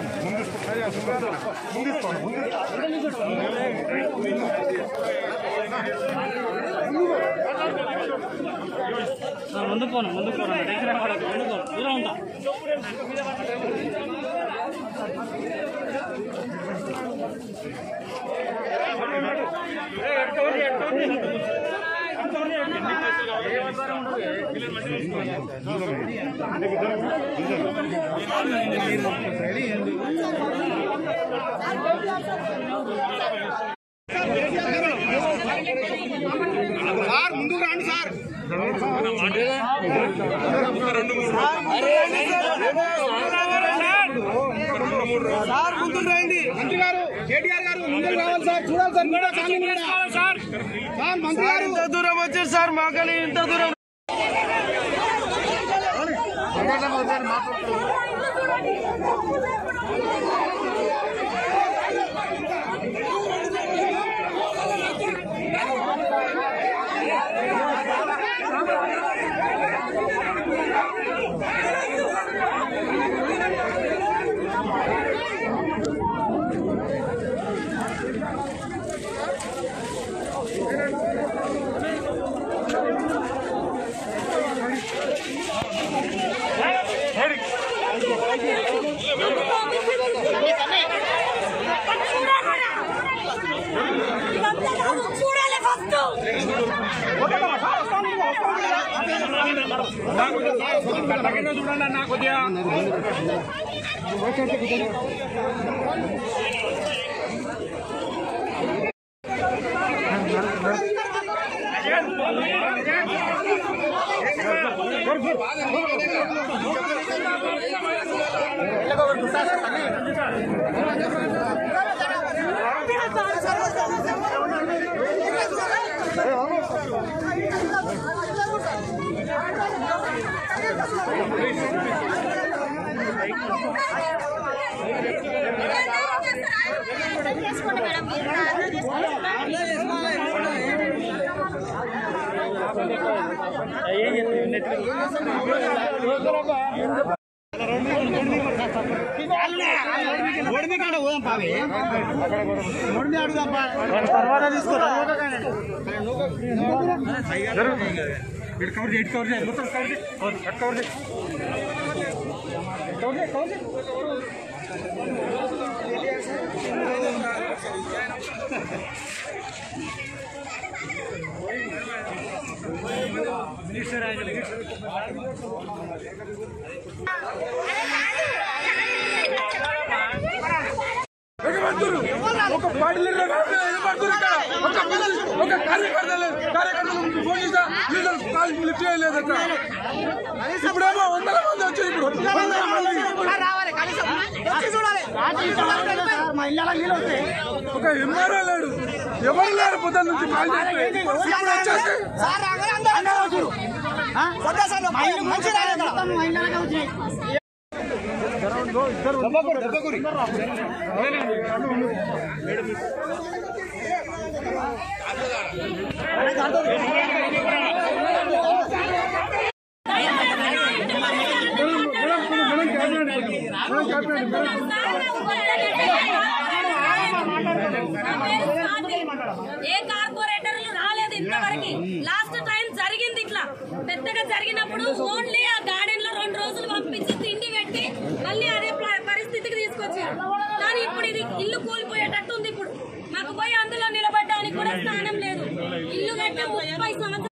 ముందు పోను ముందు పోను టెన్షన్ పడకు ముందు పోను దూరం ఉంటా సార్ ముందుకు రండి సార్ సార్ ముందుకు రండి మంత్రి గారు కేటీఆర్ గారు ముందుకు రావాలి సార్ చూడాలి sir media family media sir sir మంత్రి గారు ఇంత దూరం వచ్చారు సార్ మాకని ఇంత దూరం చూడాలి ఫస్ట్ చూడండి అన్న కొద్దిగా చేసుకోండి మేడం మీరు కూడా అర్థం చేసుకోండి. తర్వాత తీసుకో ఇటు కవర్ చేయి ఇటు కవర్ చేయి మొత్తం కవర్ చేయి అటు కవర్ చేయి కవర్ చేయి కవర్ చేయి ఒక పార్టీలో పడుతున్నారు ఇక్కడ ఒక పిల్లలు ఒక కార్యకర్తలు కార్యకర్తలు ఫోన్ చేస్తా లీడర్ కాల్ లిఫ్ట్ చేయలేదు అక్కడ ఇప్పుడేమో వందల మంది వచ్చి ఇప్పుడు వందల మంది ఒక ఎంఆర్ఓ లేడు ఎవరు లేరు పొద్దున్న నుంచి కాల్ చేస్తే ఇప్పుడు వచ్చేస్తే ఏ కార్పొరేటర్లు రాలేదు ఇంతవరకు లాస్ట్ టైం జరిగింది ఇట్లా పెద్దగా జరిగినప్పుడు ఓన్లీ ఆ గార్డెన్ లో రెండు రోజులు పంపించి తిండి పెట్టి మళ్ళీ అదే ప్ల- పరిస్థితికి తీసుకొచ్చారు కానీ ఇప్పుడు ఇది ఇల్లు కూలిపోయేటట్టు ఉంది ఇప్పుడు మాకు పోయి అందులో నిలబడడానికి కూడా స్థానం లేదు ఇల్లు కట్టే ముప్పై సంవత్సరాలు